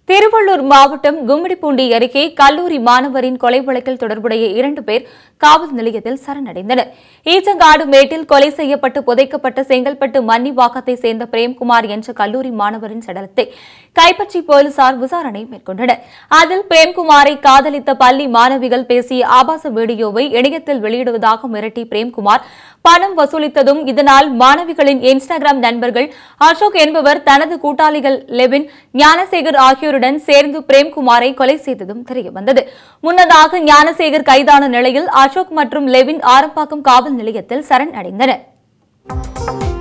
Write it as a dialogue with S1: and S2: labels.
S1: திருவள்ளூர் மாவட்டம் கும்மிடிப்பூண்டி அருகே கல்லூரி மாணவரின் கொலை வழக்கில் தொடர்புடைய இரண்டு பேர் காவல் நிலையத்தில் சரணடைந்தனர் ஈச்சங்காடு மேட்டில் கொலை செய்யப்பட்டு புதைக்கப்பட்ட செங்கல்பட்டு மன்னிவாக்கத்தை சேர்ந்த பிரேம்குமார் என்ற கல்லூரி மாணவரின் சடலத்தை கைப்பற்றி போலீசார் விசாரணை மேற்கொண்டனர் அதில் பிரேம்குமாரை காதலித்த பள்ளி மாணவிகள் பேசிய ஆபாச வீடியோவை இணையத்தில் வெளியிடுவதாக மிரட்டி பிரேம்குமார் பணம் வசூலித்ததும் இதனால் மாணவிகளின் இன்ஸ்டாகிராம் நண்பர்கள் அசோக் என்பவர் தனது கூட்டாளிகள் லெவின் ஞானசேகர் ஆகியோருடன் சேர்ந்து பிரேம்குமாரை கொலை செய்ததும் தெரியவந்தது முன்னதாக ஞானசேகர் கைதான நிலையில் அசோக் மற்றும் லெவின் ஆரம்பாக்கம் காவல் நிலையத்தில் சரண் அடைந்தனர்